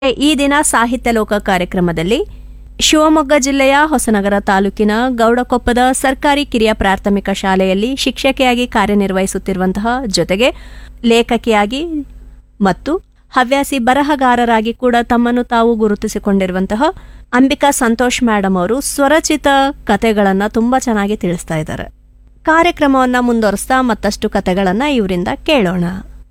ಈ ದಿನ ಸಾಹಿತ್ಯ ಲೋಕ ಕಾರ್ಯಕ್ರಮದಲ್ಲಿ ಶಿವಮೊಗ್ಗ ಜಿಲ್ಲೆಯ ಹೊಸನಗರ ತಾಲೂಕಿನ ಗೌಡಕೊಪ್ಪದ ಸರ್ಕಾರಿ ಕಿರಿಯ ಪ್ರಾಥಮಿಕ ಶಾಲೆಯಲ್ಲಿ ಶಿಕ್ಷಕಿಯಾಗಿ ಕಾರ್ಯನಿರ್ವಹಿಸುತ್ತಿರುವಂತಹ ಜೊತೆಗೆ ಲೇಖಕಿಯಾಗಿ ಮತ್ತು ಹವ್ಯಾಸಿ ಬರಹಗಾರರಾಗಿ ಕೂಡ ತಮ್ಮನ್ನು ತಾವು ಗುರುತಿಸಿಕೊಂಡಿರುವಂತಹ ಅಂಬಿಕಾ ಸಂತೋಷ್ ಮೇಡಮ್ ಅವರು ಸ್ವರಚಿತ ಕತೆಗಳನ್ನು ತುಂಬಾ ಚೆನ್ನಾಗಿ ತಿಳಿಸ್ತಾ ಇದ್ದಾರೆ ಕಾರ್ಯಕ್ರಮವನ್ನ ಮುಂದುವರಿಸ್ತಾ ಮತ್ತಷ್ಟು ಕತೆಗಳನ್ನ ಇವರಿಂದ ಕೇಳೋಣ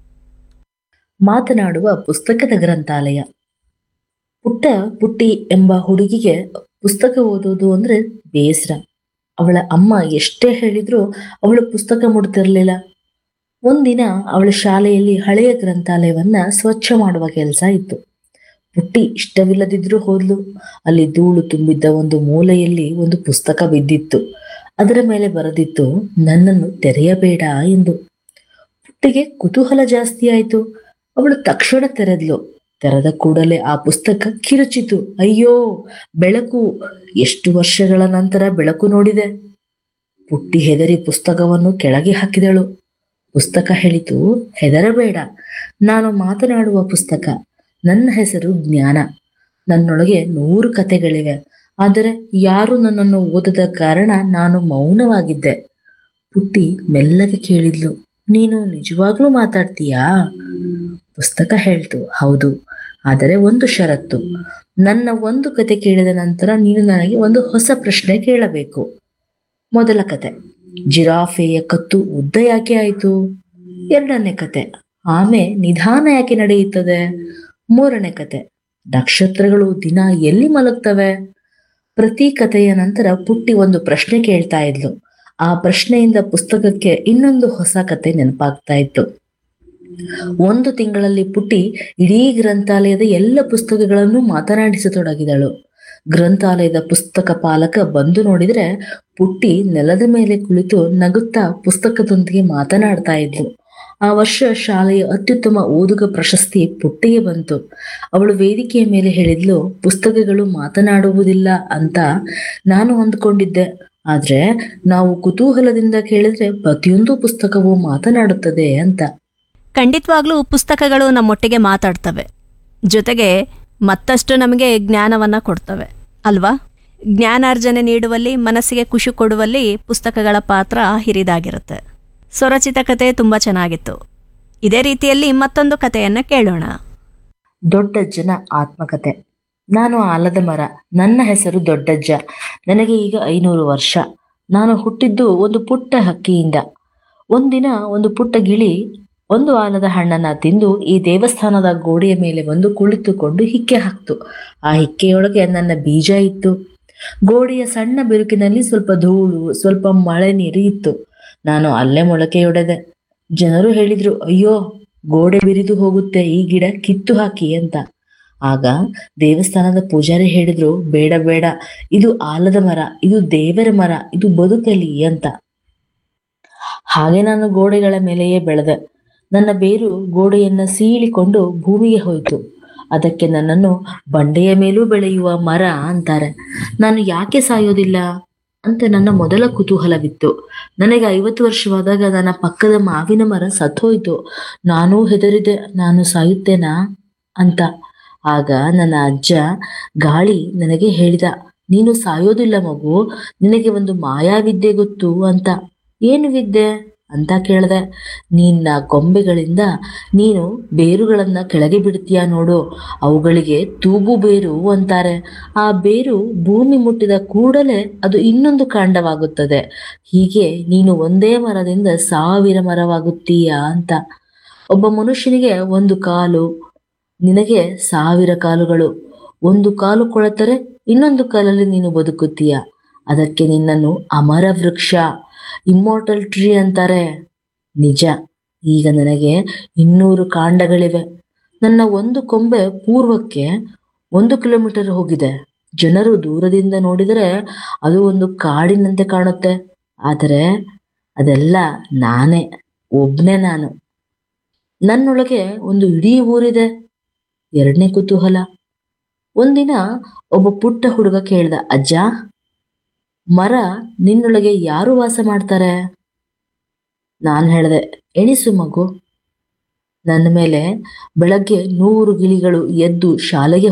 ಮಾತನಾಡುವ ಪುಸ್ತಕದ ಗ್ರಂಥಾಲಯ ಪುಟ್ಟ ಪುಟ್ಟಿ ಎಂಬ ಹುಡುಗಿಗೆ ಪುಸ್ತಕ ಓದೋದು ಅಂದ್ರೆ ಬೇಸರ ಅವಳ ಅಮ್ಮ ಎಷ್ಟೇ ಹೇಳಿದ್ರೂ ಅವಳು ಪುಸ್ತಕ ಮುಡ್ತಿರ್ಲಿಲ್ಲ ಒಂದಿನ ಅವಳ ಶಾಲೆಯಲ್ಲಿ ಹಳೆಯ ಗ್ರಂಥಾಲಯವನ್ನ ಸ್ವಚ್ಛ ಮಾಡುವ ಕೆಲಸ ಇತ್ತು ಪುಟ್ಟಿ ಇಷ್ಟವಿಲ್ಲದಿದ್ರೂ ಹೋದ್ಲು ಅಲ್ಲಿ ಧೂಳು ತುಂಬಿದ್ದ ಒಂದು ಮೂಲೆಯಲ್ಲಿ ಒಂದು ಪುಸ್ತಕ ಬಿದ್ದಿತ್ತು ಅದರ ಮೇಲೆ ಬರೆದಿತ್ತು ನನ್ನನ್ನು ತೆರೆಯಬೇಡ ಎಂದು ಪುಟ್ಟಿಗೆ ಕುತೂಹಲ ಜಾಸ್ತಿ ಆಯ್ತು ಅವಳು ತಕ್ಷಣ ತೆರೆದ್ಲು ತೆರೆದ ಕೂಡಲೇ ಆ ಪುಸ್ತಕ ಕಿರುಚಿತು ಅಯ್ಯೋ ಬೆಳಕು ಎಷ್ಟು ವರ್ಷಗಳ ನಂತರ ಬೆಳಕು ನೋಡಿದೆ ಪುಟ್ಟಿ ಹೆದರಿ ಪುಸ್ತಕವನ್ನು ಕೆಳಗೆ ಹಾಕಿದಳು ಪುಸ್ತಕ ಹೇಳಿತು ಹೆದರಬೇಡ ನಾನು ಮಾತನಾಡುವ ಪುಸ್ತಕ ನನ್ನ ಹೆಸರು ಜ್ಞಾನ ನನ್ನೊಳಗೆ ನೂರು ಕತೆಗಳಿವೆ ಆದರೆ ಯಾರು ನನ್ನನ್ನು ಓದದ ಕಾರಣ ನಾನು ಮೌನವಾಗಿದ್ದೆ ಪುಟ್ಟಿ ಮೆಲ್ಲಗೆ ಕೇಳಿದ್ಲು ನೀನು ನಿಜವಾಗ್ಲೂ ಮಾತಾಡ್ತೀಯಾ ಪುಸ್ತಕ ಹೇಳ್ತು ಹೌದು ಆದರೆ ಒಂದು ಷರತ್ತು ನನ್ನ ಒಂದು ಕತೆ ಕೇಳಿದ ನಂತರ ನೀನು ನನಗೆ ಒಂದು ಹೊಸ ಪ್ರಶ್ನೆ ಕೇಳಬೇಕು ಮೊದಲ ಕತೆ ಜಿರಾಫೆಯ ಕತ್ತು ಉದ್ದ ಯಾಕೆ ಆಯಿತು ಎರಡನೇ ಕತೆ ಆಮೆ ನಿಧಾನ ಯಾಕೆ ನಡೆಯುತ್ತದೆ ಮೂರನೇ ಕತೆ ನಕ್ಷತ್ರಗಳು ದಿನ ಎಲ್ಲಿ ಮಲಗ್ತವೆ ಪ್ರತಿ ಕಥೆಯ ನಂತರ ಪುಟ್ಟಿ ಒಂದು ಪ್ರಶ್ನೆ ಕೇಳ್ತಾ ಇದ್ಲು ಆ ಪ್ರಶ್ನೆಯಿಂದ ಪುಸ್ತಕಕ್ಕೆ ಇನ್ನೊಂದು ಹೊಸ ಕತೆ ನೆನಪಾಗ್ತಾ ಇತ್ತು ಒಂದು ತಿಂಗಳಲ್ಲಿ ಪುಟ್ಟಿ ಇಡೀ ಗ್ರಂಥಾಲಯದ ಎಲ್ಲ ಪುಸ್ತಕಗಳನ್ನು ಮಾತನಾಡಿಸತೊಡಗಿದಳು ಗ್ರಂಥಾಲಯದ ಪುಸ್ತಕ ಪಾಲಕ ಬಂದು ನೋಡಿದ್ರೆ ಪುಟ್ಟಿ ನೆಲದ ಮೇಲೆ ಕುಳಿತು ನಗುತ್ತಾ ಪುಸ್ತಕದೊಂದಿಗೆ ಮಾತನಾಡ್ತಾ ಇದ್ಲು ಆ ವರ್ಷ ಶಾಲೆಯ ಅತ್ಯುತ್ತಮ ಓದುಗ ಪ್ರಶಸ್ತಿ ಪುಟ್ಟಿಗೆ ಬಂತು ಅವಳು ವೇದಿಕೆಯ ಮೇಲೆ ಹೇಳಿದ್ಲು ಪುಸ್ತಕಗಳು ಮಾತನಾಡುವುದಿಲ್ಲ ಅಂತ ನಾನು ಅಂದ್ಕೊಂಡಿದ್ದೆ ಆದ್ರೆ ನಾವು ಕುತೂಹಲದಿಂದ ಕೇಳಿದ್ರೆ ಪ್ರತಿಯೊಂದು ಪುಸ್ತಕವು ಮಾತನಾಡುತ್ತದೆ ಅಂತ ಖಂಡಿತವಾಗ್ಲೂ ಪುಸ್ತಕಗಳು ನಮ್ಮೊಟ್ಟಿಗೆ ಮಾತಾಡ್ತವೆ ಜೊತೆಗೆ ಮತ್ತಷ್ಟು ನಮಗೆ ಜ್ಞಾನವನ್ನ ಕೊಡ್ತವೆ ಅಲ್ವಾ ಜ್ಞಾನಾರ್ಜನೆ ನೀಡುವಲ್ಲಿ ಮನಸ್ಸಿಗೆ ಖುಷಿ ಕೊಡುವಲ್ಲಿ ಪುಸ್ತಕಗಳ ಪಾತ್ರ ಹಿರಿದಾಗಿರುತ್ತೆ ಸ್ವರಚಿತ ಕತೆ ತುಂಬಾ ಚೆನ್ನಾಗಿತ್ತು ಇದೇ ರೀತಿಯಲ್ಲಿ ಮತ್ತೊಂದು ಕಥೆಯನ್ನ ಕೇಳೋಣ ದೊಡ್ಡಜ್ಜನ ಆತ್ಮಕತೆ ನಾನು ಆಲದ ಮರ ನನ್ನ ಹೆಸರು ದೊಡ್ಡಜ್ಜ ನನಗೆ ಈಗ ಐನೂರು ವರ್ಷ ನಾನು ಹುಟ್ಟಿದ್ದು ಒಂದು ಪುಟ್ಟ ಹಕ್ಕಿಯಿಂದ ಒಂದಿನ ಒಂದು ಪುಟ್ಟ ಗಿಳಿ ಒಂದು ಆಲದ ಹಣ್ಣನ್ನ ತಿಂದು ಈ ದೇವಸ್ಥಾನದ ಗೋಡೆಯ ಮೇಲೆ ಬಂದು ಕುಳಿತುಕೊಂಡು ಹಿಕ್ಕೆ ಹಾಕ್ತು ಆ ಹಿಕ್ಕೆಯೊಳಗೆ ನನ್ನ ಬೀಜ ಇತ್ತು ಗೋಡೆಯ ಸಣ್ಣ ಬಿರುಕಿನಲ್ಲಿ ಸ್ವಲ್ಪ ಧೂಳು ಸ್ವಲ್ಪ ಮಳೆ ನೀರು ಇತ್ತು ನಾನು ಅಲ್ಲೇ ಮೊಳಕೆಯೊಡೆದೆ ಜನರು ಹೇಳಿದ್ರು ಅಯ್ಯೋ ಗೋಡೆ ಬಿರಿದು ಹೋಗುತ್ತೆ ಈ ಗಿಡ ಕಿತ್ತು ಹಾಕಿ ಅಂತ ಆಗ ದೇವಸ್ಥಾನದ ಪೂಜಾರಿ ಹೇಳಿದ್ರು ಬೇಡ ಬೇಡ ಇದು ಆಲದ ಮರ ಇದು ದೇವರ ಮರ ಇದು ಬದುಕಲಿ ಅಂತ ಹಾಗೆ ನಾನು ಗೋಡೆಗಳ ಮೇಲೆಯೇ ಬೆಳೆದೆ ನನ್ನ ಬೇರು ಗೋಡೆಯನ್ನ ಸೀಳಿಕೊಂಡು ಭೂಮಿಗೆ ಹೋಯಿತು ಅದಕ್ಕೆ ನನ್ನನ್ನು ಬಂಡೆಯ ಮೇಲೂ ಬೆಳೆಯುವ ಮರ ಅಂತಾರೆ ನಾನು ಯಾಕೆ ಸಾಯೋದಿಲ್ಲ ಅಂತ ನನ್ನ ಮೊದಲ ಕುತೂಹಲವಿತ್ತು ನನಗೆ ಐವತ್ತು ವರ್ಷವಾದಾಗ ನನ್ನ ಪಕ್ಕದ ಮಾವಿನ ಮರ ಸತ್ತೋಯ್ತು ನಾನೂ ಹೆದರಿದೆ ನಾನು ಸಾಯುತ್ತೇನಾ ಅಂತ ಆಗ ನನ್ನ ಅಜ್ಜ ಗಾಳಿ ನನಗೆ ಹೇಳಿದ ನೀನು ಸಾಯೋದಿಲ್ಲ ಮಗು ನಿನಗೆ ಒಂದು ಮಾಯಾವಿದ್ಯೆ ಗೊತ್ತು ಅಂತ ಏನು ವಿದ್ಯೆ ಅಂತ ಕೇಳಿದೆ ನಿನ್ನ ಕೊಂಬೆಗಳಿಂದ ನೀನು ಬೇರುಗಳನ್ನ ಕೆಳಗೆ ಬಿಡ್ತೀಯ ನೋಡು ಅವುಗಳಿಗೆ ತೂಗು ಬೇರು ಅಂತಾರೆ ಆ ಬೇರು ಭೂಮಿ ಮುಟ್ಟಿದ ಕೂಡಲೇ ಅದು ಇನ್ನೊಂದು ಕಾಂಡವಾಗುತ್ತದೆ ಹೀಗೆ ನೀನು ಒಂದೇ ಮರದಿಂದ ಸಾವಿರ ಮರವಾಗುತ್ತೀಯ ಅಂತ ಒಬ್ಬ ಮನುಷ್ಯನಿಗೆ ಒಂದು ಕಾಲು ನಿನಗೆ ಸಾವಿರ ಕಾಲುಗಳು ಒಂದು ಕಾಲು ಕೊಳೆತರೆ ಇನ್ನೊಂದು ಕಾಲಲ್ಲಿ ನೀನು ಬದುಕುತ್ತೀಯ ಅದಕ್ಕೆ ನಿನ್ನನ್ನು ಅಮರ ವೃಕ್ಷ ಇಮ್ಮೋರ್ಟಲ್ ಟ್ರೀ ಅಂತಾರೆ ನಿಜ ಈಗ ನನಗೆ ಇನ್ನೂರು ಕಾಂಡಗಳಿವೆ ನನ್ನ ಒಂದು ಕೊಂಬೆ ಪೂರ್ವಕ್ಕೆ ಒಂದು ಕಿಲೋಮೀಟರ್ ಹೋಗಿದೆ ಜನರು ದೂರದಿಂದ ನೋಡಿದರೆ ಅದು ಒಂದು ಕಾಡಿನಂತೆ ಕಾಣುತ್ತೆ ಆದರೆ ಅದೆಲ್ಲ ನಾನೇ ಒಬ್ನೇ ನಾನು ನನ್ನೊಳಗೆ ಒಂದು ಇಡೀ ಊರಿದೆ ಎರಡನೇ ಕುತೂಹಲ ಒಂದಿನ ಒಬ್ಬ ಪುಟ್ಟ ಹುಡುಗ ಕೇಳ್ದ ಅಜ್ಜ ಮರ ನಿನ್ನೊಳಗೆ ಯಾರು ವಾಸ ಮಾಡ್ತಾರೆ ನಾನು ಹೇಳ್ದೆ ಎಣಿಸು ಮಗು ನನ್ನ ಮೇಲೆ ಬೆಳಗ್ಗೆ ನೂರು ಗಿಳಿಗಳು ಎದ್ದು ಶಾಲೆಗೆ